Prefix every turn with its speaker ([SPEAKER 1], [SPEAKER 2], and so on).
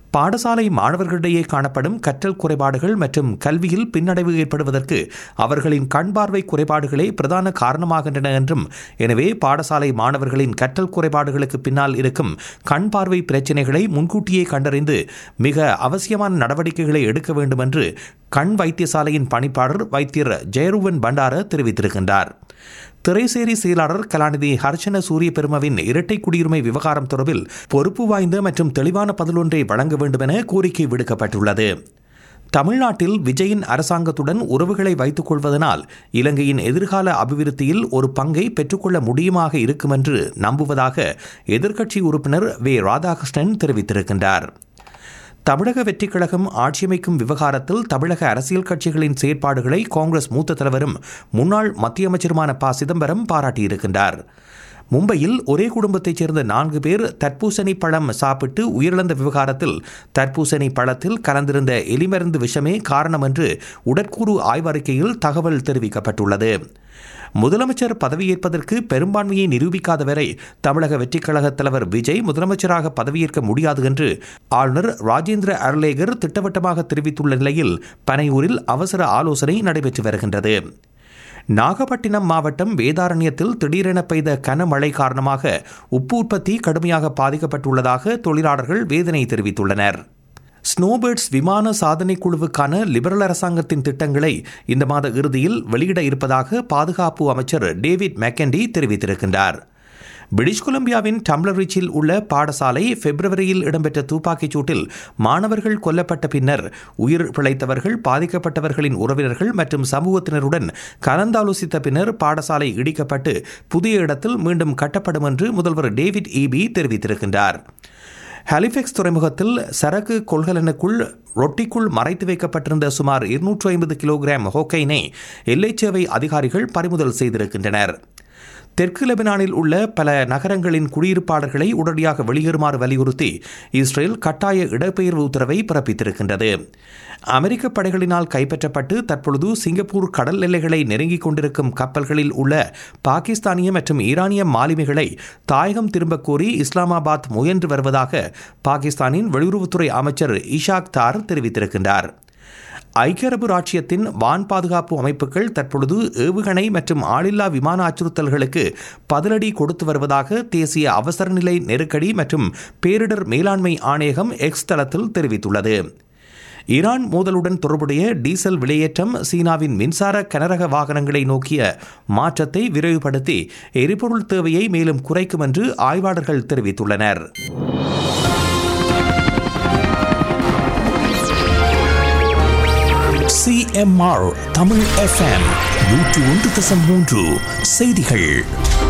[SPEAKER 1] பாடசாலை மாணவர்களிடையே காணப்படும் கற்றல் குறைபாடுகள் மற்றும் கல்வியில் பின்னடைவு ஏற்படுவதற்கு அவர்களின் கண் பார்வை குறைபாடுகளே பிரதான காரணமாகின்றன என்றும் எனவே பாடசாலை மாணவர்களின் கற்றல் குறைபாடுகளுக்கு பின்னால் இருக்கும் கண் பார்வை பிரச்சினைகளை முன்கூட்டியே கண்டறிந்து மிக அவசியமான நடவடிக்கைகளை எடுக்க வேண்டும் என்று கண் வைத்தியசாலையின் பணிப்பாளர் வைத்தியர் ஜெயருவன் பண்டார தெரிவித்திருக்கின்றார் திரைசேரி செயலாளர் கலாநிதி ஹர்ஷன சூரிய பெருமவின் இரட்டை குடியுரிமை விவகாரம் தொடர்பில் பொறுப்பு வாய்ந்த மற்றும் தெளிவான பதிலொன்றை வழங்க வேண்டும் என கோரிக்கை விடுக்கப்பட்டுள்ளது தமிழ்நாட்டில் விஜயின் அரசாங்கத்துடன் உறவுகளை வைத்துக் கொள்வதனால் இலங்கையின் எதிர்கால அபிவிருத்தியில் ஒரு பங்கை பெற்றுக்கொள்ள முடியுமாக இருக்கும் என்று நம்புவதாக எதிர்க்கட்சி உறுப்பினர் வே ராதாகிருஷ்ணன் தெரிவித்திருக்கின்றார் தமிழக வெற்றிக் கழகம் ஆட்சியமைக்கும் விவகாரத்தில் தமிழக அரசியல் கட்சிகளின் செயற்பாடுகளை காங்கிரஸ் மூத்த தலைவரும் முன்னாள் மத்திய அமைச்சருமான ப சிதம்பரம் பாராட்டியிருக்கின்றார் மும்பையில் ஒரே குடும்பத்தைச் சேர்ந்த நான்கு பேர் தர்பூசணி பழம் சாப்பிட்டு உயிரிழந்த விவகாரத்தில் தர்பூசணி பழத்தில் கலந்திருந்த எலிமருந்து விஷமே காரணம் என்று உடற்கூறு ஆய்வறிக்கையில் தகவல் தெரிவிக்கப்பட்டுள்ளது முதலமைச்சர் பதவியேற்பதற்கு பெரும்பான்மையை நிரூபிக்காத வரை தமிழக வெற்றிக் கழக தலைவர் விஜய் முதலமைச்சராக பதவியேற்க முடியாது என்று ஆளுநர் ராஜேந்திர அர்லேகர் திட்டவட்டமாக தெரிவித்துள்ள நிலையில் பனையூரில் அவசர ஆலோசனை நடைபெற்று வருகின்றது நாகப்பட்டினம் மாவட்டம் வேதாரண்யத்தில் திடீரென பெய்த கனமழை காரணமாக உப்பு உற்பத்தி கடுமையாக பாதிக்கப்பட்டுள்ளதாக தொழிலாளர்கள் வேதனை தெரிவித்துள்ளனர் ஸ்னோபேர்ட்ஸ் விமான சாதனை குழுவுக்கான லிபரல் அரசாங்கத்தின் திட்டங்களை இந்த மாத இறுதியில் வெளியிட இருப்பதாக பாதுகாப்பு அமைச்சர் டேவிட் மெக்கண்டி தெரிவித்திருக்கின்றார் பிரிட்டிஷ் கொலம்பியாவின் டம்ளரிச்சில் உள்ள பாடசாலை பிப்ரவரியில் இடம்பெற்ற துப்பாக்கிச் சூட்டில் மாணவர்கள் கொல்லப்பட்ட பின்னர் உயிர் பிழைத்தவர்கள் பாதிக்கப்பட்டவர்களின் உறவினர்கள் மற்றும் சமூகத்தினருடன் கலந்தாலோசித்த பின்னர் பாடசாலை இடிக்கப்பட்டு புதிய இடத்தில் மீண்டும் கட்டப்படும் என்று முதல்வர் டேவிட் ஈபி தெரிவித்திருக்கின்றார் ஹாலிஃபெக்ஸ் துறைமுகத்தில் சரக்கு கொள்கலனுக்குள் ரொட்டிக்குள் மறைத்து வைக்கப்பட்டிருந்த சுமார் இருநூற்று ஐம்பது கிலோகிராம் ஹோக்கைனை எல்லைச்சேவை அதிகாரிகள் பறிமுதல் செய்திருக்கின்றனர் தெற்கு லெபனானில் உள்ள பல நகரங்களின் குடியிருப்பாளர்களை உடனடியாக வெளியேறுமாறு வலியுறுத்தி இஸ்ரேல் கட்டாய இடப்பெயர்வு உத்தரவை பிறப்பித்திருக்கின்றது அமெரிக்க படைகளினால் கைப்பற்றப்பட்டு தற்பொழுது சிங்கப்பூர் கடல் எல்லைகளை நெருங்கிக் கொண்டிருக்கும் கப்பல்களில் உள்ள பாகிஸ்தானிய மற்றும் ஈரானிய மாலுமிகளை தாயகம் திரும்பக் கோரி இஸ்லாமாபாத் முயன்று வருவதாக பாகிஸ்தானின் வெளியுறவுத்துறை அமைச்சர் இஷாக் தார் தெரிவித்திருக்கின்றார் ஐக்கிய அரபு ராச்சியத்தின் வான் பாதுகாப்பு அமைப்புகள் தற்பொழுது ஏவுகணை மற்றும் ஆளில்லா விமான அச்சுறுத்தல்களுக்கு பதிலடி கொடுத்து வருவதாக தேசிய அவசரநிலை நெருக்கடி மற்றும் பேரிடர் மேலாண்மை ஆணையகம் எக்ஸ் தளத்தில் தெரிவித்துள்ளது ஈரான் மோதலுடன் தொடர்புடைய டீசல் விலையேற்றம் சீனாவின் மின்சார கனரக வாகனங்களை நோக்கிய மாற்றத்தை விரைவுபடுத்தி எரிபொருள் தேவையை மேலும் குறைக்கும் என்று ஆய்வாளர்கள் தெரிவித்துள்ளனர்
[SPEAKER 2] சிஎம்ஆர் தமிழ் எஃப்எம் நூற்று ஒன்று தசம் மூன்று செய்திகள்